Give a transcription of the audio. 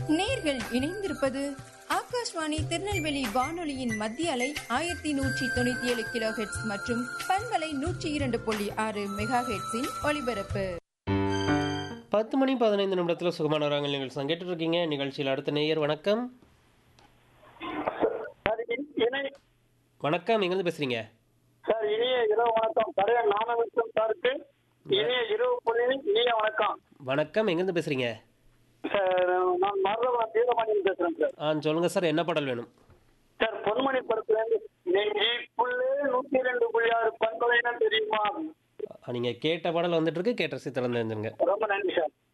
நேர்கள் இணைந்திருப்பது ஆகாஷ்வாணி திருநெல்வேலி வானொலியின் மத்திய அலை ஆயிரத்தி நூற்றி தொண்ணூத்தி ஏழு கிலோ ஹெட்ஸ் மற்றும் பண்பலை நூற்றி இரண்டு புள்ளி ஆறு மெகா ஹெட்ஸின் ஒலிபரப்பு பத்து மணி பதினைந்து நிமிடத்தில் சுகமான வராங்கள் நிகழ்ச்சி கேட்டுட்டு இருக்கீங்க நிகழ்ச்சியில் அடுத்த நேயர் வணக்கம் சார் இ- இணை வணக்கம் எங்கேருந்து பேசுறீங்க சார் இனிய இரவு வணக்கம் கரைய நாமவிஷ்ணம் சாருக்கு இனிய இரவு பொழுது இனிய வணக்கம் வணக்கம் எங்கேருந்து பேசுறீங்க சார் நான் மருதவரம் வீரமணியன் பேசுறேன் சார் ஆ சொல்லுங்க சார் என்ன பாடல் வேணும் சார் பொன்மணி படத்துல இருந்து நெஞ்சி புல்லு நூத்தி ரெண்டு புள்ளி ஆறு பண்பலைன்னு தெரியுமா ஆ, நீங்க கேட்ட பாடல் வந்துட்டு இருக்கு கேட்ட ரசித்து திறந்துருங்க ரொம்ப நன்றி சார்